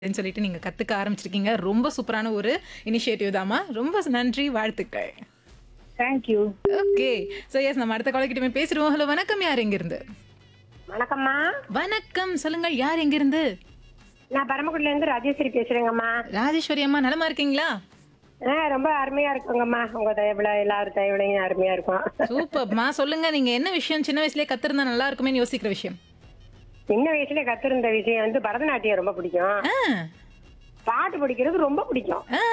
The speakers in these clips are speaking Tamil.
ன்னு சொல்லிட்டு நீங்க கத்துக்க ஆரம்பிச்சிருக்கீங்க. ரொம்ப சூப்பரான ஒரு இனிஷியேட்டிவ் தாம்மா. ரொம்ப நன்றி, வாழ்த்துக்கள். Thank you okay. ஸோ எஸ் நம்ம அடுத்த காலர் கிட்டமே பேசிடுவோம். ஹலோ வணக்கம் யார் எங்கிருந்து? வணக்கம்மா வணக்கம் சொல்லுங்கள் யார் எங்கிருந்து? நான் பரமக்குடில இருந்து ராஜேஸ்வரி பேசுறேங்கம்மா ராஜேஸ்வரி அம்மா நலமா இருக்கீங்களா? ஆ, ரொம்ப அருமையா இருக்குங்கம்மா உங்க தயவுல எல்லாரும் தயவுலையும் அருமையா இருக்கும் சூப்பர்மா சொல்லுங்க நீங்க என்ன விஷயம் சின்ன வயசுலயே கத்திருந்தா நல்லா இருக்குமேன்னு யோசிக்கிற விஷயம். சின்ன வயசுல கத்திருந்த விஷயம் வந்து பரதநாட்டியம் ரொம்ப பிடிக்கும் ஆ. பாட்டு படிக்கிறது ரொம்ப பிடிக்கும் ஆ.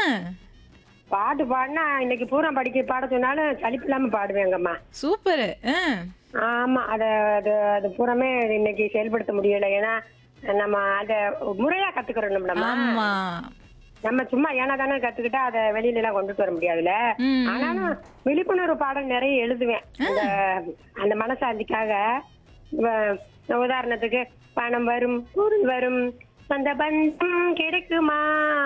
பாட்டு பாடினா இன்னைக்கு பூரா படிக்க பாட சொன்னாலும் சலிப்பு இல்லாம பாடுவேங்கம்மா சூப்பர். ஆ. ஆமா அத அது அது பூராமே இன்னைக்கு செயல்படுத்த முடியல ஏன்னா நம்ம அத முறையா கத்துக்கிறோம் நம்ம ஆமா. நம்ம சும்மா ஏனா தானே கத்துக்கிட்டா அதை வெளியில எல்லாம் கொண்டுட்டு வர முடியாதுல்ல ம். ஆனாலும் விழிப்புணர்வு பாடம் நிறைய எழுதுவேன் அந்த அந்த மனசாந்திக்காக வ- உதாரணத்துக்கு பணம் வரும் பொருள் வரும் அந்த பந்தம் கிடைக்குமா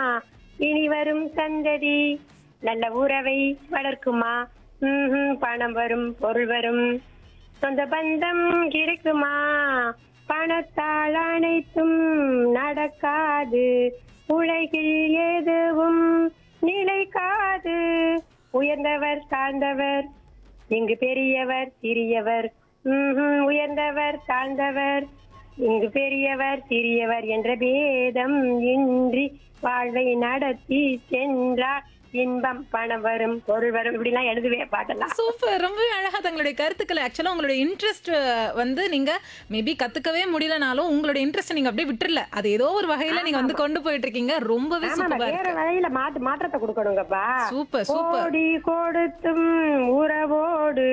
இனி வரும் சந்ததி நல்ல உறவை வளர்க்குமா ம்ஹும், பணம் வரும் பொருள் வரும் சொந்த பந்தம் கிடைக்குமா பணத்தால் அனைத்தும் நடக்காது உலகில் எதுவும் நிலைக்காது உயர்ந்தவர் தாழ்ந்தவர் இங்கு பெரியவர் சிறியவர் ம்ஹும், உயர்ந்தவர் தாழ்ந்தவர் இங்கு பெரியவர் சிறியவர் என்ற பேதம் இன்றி வாழ்வை நடத்தி சென்றார் இன்பம் பணம் வரும் பொருள் வரும் இப்படி எல்லாம் எழுதுவேன் பாட்டெல்லாம் சூப்பர் ரொம்பவே அழகா தங்களுடைய கருத்துக்களை ஆக்சுவலா உங்களுடைய இன்ட்ரெஸ்ட் வந்து நீங்க மேபி கத்துக்கவே முடியலனாலும் உங்களுடைய இன்ட்ரெஸ்ட் நீங்க அப்படியே விட்டுறல அது ஏதோ ஒரு வகையில நீங்க வந்து கொண்டு போயிட்டு இருக்கீங்க ரொம்பவே ஆமா சூப்பரா வேற இருக்கு வகையில மாத்து மாற்றத்தை கொடுக்கணுங்கப்பா சூப்பர் சூப்பர் கோடி கொடுத்தும் உறவோடு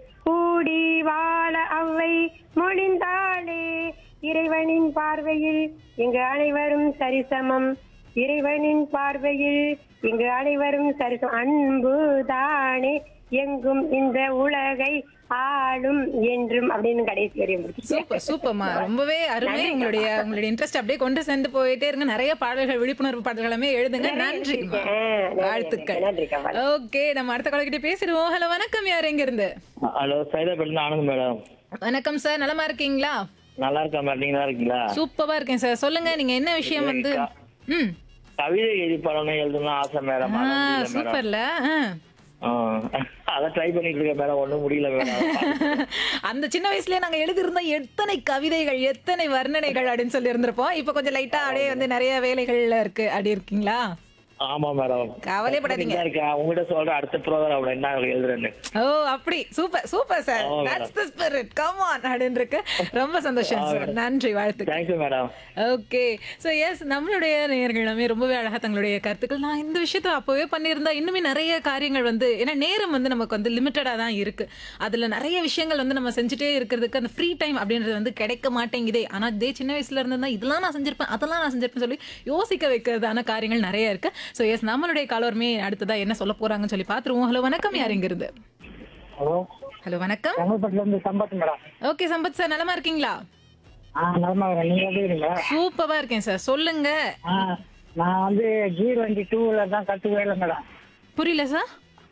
கூடி வாழ அவை மொழிந்தாளே இறைவனின் பார்வையில் இங்கு அனைவரும் சரிசமம் இறைவனின் பார்வையில் இங்கு அனைவரும் சரிசமம் அன்பு தானே எங்கும் இந்த உலகை ஆளும் என்றும் அப்படின்னு கடைசி வரையும் முடிச்சிட்டேன். சூப்பர் சூப்பர்மா ரொம்பவே அருமை உங்களுடைய உங்களுடைய இன்ட்ரெஸ்ட் அப்படியே கொண்டு சென்று போயிட்டே இருங்க நிறைய பாடல்கள் விழிப்புணர்வு பாடல்களுமே எழுதுங்க நன்றி ஆ, நன்றி, வாழ்த்துக்கள் நன்றிக்கா, வாழ்த்து. ஓகே நம்ம அடுத்த காலக்கிட்ட பேசிடுவோம் ஹலோ வணக்கம் யார் எங்க இருந்து ஹலோ சைதாபேட்டில் ஆனந்த் மேடம் வணக்கம் சார் நலமா இருக்கீங்களா நல்லா இருக்கா மேடம் நீங்க நல்லா இருக்கீங்களா சூப்பரா இருக்கேன் சார் சொல்லுங்க நீங்க என்ன விஷயம் வந்து ம் கவிதை எழுதி படம் எழுதணும்னு ஆசை மேடம் ஆ ஆனா முடியல மேடம் சூப்பர்ல ஆ. ஆ, அதான் ட்ரை பண்ணிட்டு இருக்கேன் மேடம் ஒண்ணும் முடியல மேடம் அந்த சின்ன வயசுலயே நாங்க எழுதியிருந்த எத்தனை கவிதைகள் எத்தனை வர்ணனைகள் அப்படின்னு சொல்லி இருந்திருப்போம் இப்ப கொஞ்சம் லைட்டா அப்படியே வந்து நிறைய வேலைகள்ல இருக்கு அப்படி இருக்கீங்களா ஆமா மேடம் கவலைப்படாதீங்க இருக்கேன் உங்ககிட்ட சொல்றேன் அடுத்த ப்ரோக்ராம் என்ன எழுதுறேன்னு ஓ அப்படி சூப்பர் சூப்பர் சார் ஆமா, that's the spirit come on அப்படின்னு இருக்கு ரொம்ப சந்தோஷம் சார் நன்றி வாழ்த்துக்கள் thank you madam okay so yes நம்மளுடைய நேயர்கள் எல்லாமே ரொம்பவே அழகாக தங்களுடைய கருத்துக்கள் நான் இந்த விஷயத்த அப்போவே பண்ணியிருந்தா இன்னுமே நிறைய காரியங்கள் வந்து ஏன்னா நேரம் வந்து நமக்கு வந்து லிமிட்டடாக தான் இருக்கு அதில் நிறைய விஷயங்கள் வந்து நம்ம செஞ்சுட்டே இருக்கிறதுக்கு அந்த ஃப்ரீ டைம் அப்படின்றது வந்து கிடைக்க மாட்டேங்குதே ஆனால் இதே சின்ன வயசுல இருந்தா இதெல்லாம் நான் செஞ்சிருப்பேன் அதெல்லாம் நான் செஞ்சிருப்பேன் சொல்லி யோசிக்க வைக்கிறதான காரியங்கள் நிறைய இருக்கு ஸோ எஸ் நம்மளுடைய காலோருமே அடுத்ததா என்ன சொல்ல போறாங்கன்னு சொல்லி பார்த்துருவோம் ஹலோ வணக்கம் யார் இங்க இருந்து ஹலோ ஹலோ வணக்கம் செங்கல்பட்டுல இருந்து Sampath madam okay Sampath sir நலமா இருக்கீங்களா ஆ நலமா இருக்கேன் நீங்க எப்படி இருக்கீங்க சூப்பரா இருக்கேன் சார் சொல்லுங்க ஆ நான் வந்து கீர் வண்டி டூ வீலர் தான் கத்துக்கவே இல்லை மேடம் புரியல sir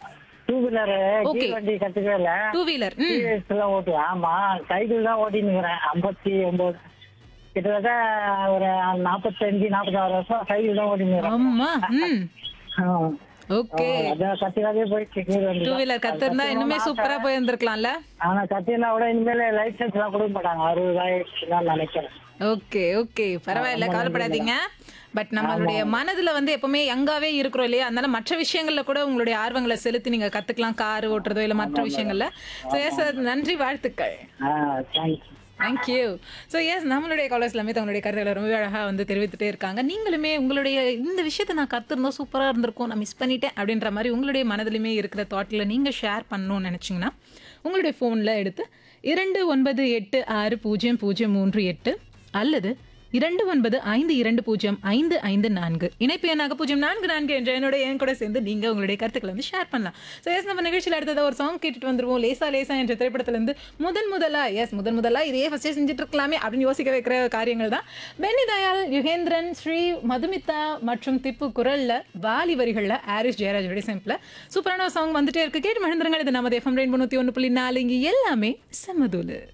two wheeler Okay. Gear வண்டி கத்துக்கவே இல்லை டூ வீலர் ம் டிவிஎஸ் எல்லாம் ஓட்டுவேன் ஆமா சைக்கிள் தான் ஓட்டின்னு இருக்கிறேன் ஐம்பத்தி ஒன்பது கிட்டத்தட்ட ஒரு நாற்பத்தஞ்சு நாற்பத்தாறு வருஷம் சைக்கிள் தான் ஓட்டின்னு இருக்கிறேன் ஆமா ம் ஆ. ஓகே அதான் கத்துக்காதே போயிடுச்சு கீர் வண்டி டூ தான். வீலர் கத்திருந்தா இன்னுமே சூப்பரா போயிருந்திருக்கலாம்ல ஆனா கத்தினா கூட இனிமேல் லைசன்ஸ் எல்லாம் கொடுக்க மாட்டாங்க அறுபதாயிரத்து தான் நினைக்கிறேன் ஓகே ஓகே பரவாயில்ல கவலைப்படாதீங்க பட் நம்மளுடைய மனதுல வந்து எப்பவுமே யங்காவே இருக்கிறோம் இல்லையா அதனால மற்ற விஷயங்கள்ல கூட உங்களுடைய ஆர்வங்களை செலுத்தி நீங்க கத்துக்கலாம் கார் ஓட்டுறதோ இல்ல மற்ற விஷயங்கள்ல ஸோ சார் நன்றி வாழ்த்துக்கள் ஆ தேங்க்ஸ் தேங்க்யூ ஸோ எஸ் நம்மளுடைய காலேஜ் எல்லாமே தங்களுடைய கருத்துக்களை ரொம்ப அழகாக வந்து தெரிவித்துட்டே இருக்காங்க நீங்களுமே உங்களுடைய இந்த விஷயத்தை நான் கற்றுருந்தோம் சூப்பராக இருந்திருக்கும் நான் மிஸ் பண்ணிட்டேன் அப்படின்ற மாதிரி உங்களுடைய மனதிலுமே இருக்கிற தாட்டில் நீங்கள் ஷேர் பண்ணணும்னு நினச்சிங்கன்னா உங்களுடைய ஃபோனில் எடுத்து இரண்டு ஒன்பது எட்டு ஆறு பூஜ்ஜியம் பூஜ்ஜியம் மூன்று எட்டு அல்லது இரண்டு ஒன்பது ஐந்து இரண்டு பூஜ்ஜியம் ஐந்து ஐந்து நான்கு இணைப்பு எண்ணாக பூஜ்ஜியம் நான்கு நான்கு என்ற என்னோட என் கூட சேர்ந்து நீங்கள் உங்களுடைய கருத்துக்களை வந்து ஷேர் பண்ணலாம் ஸோ எஸ் நம்ம நிகழ்ச்சியில் அடுத்ததாக ஒரு சாங் கேட்டுட்டு வந்துருவோம் லேசா லேசா என்ற திரைப்படத்திலிருந்து முதன் முதலா எஸ் முதன் முதலா இதே ஃபஸ்ட்டே செஞ்சுட்டு இருக்கலாமே அப்படின்னு யோசிக்க வைக்கிற காரியங்கள் தான் பென்னி தயாள் யுகேந்திரன் ஸ்ரீ மதுமிதா மற்றும் திப்பு குரல்ல வாலி வரிகளில் ஆரிஸ் ஜெயராஜ் டிசைம்பில் சூப்பரான ஒரு சாங் வந்துட்டே இருக்கு கேட்டு மகிழ்ந்துருங்க இது நம்ம எஃப்எம் ரெயின் தொண்ணூற்றி ஒன்று புள்ளி நாலு இங்கே எல்லாமே செம்மதூலு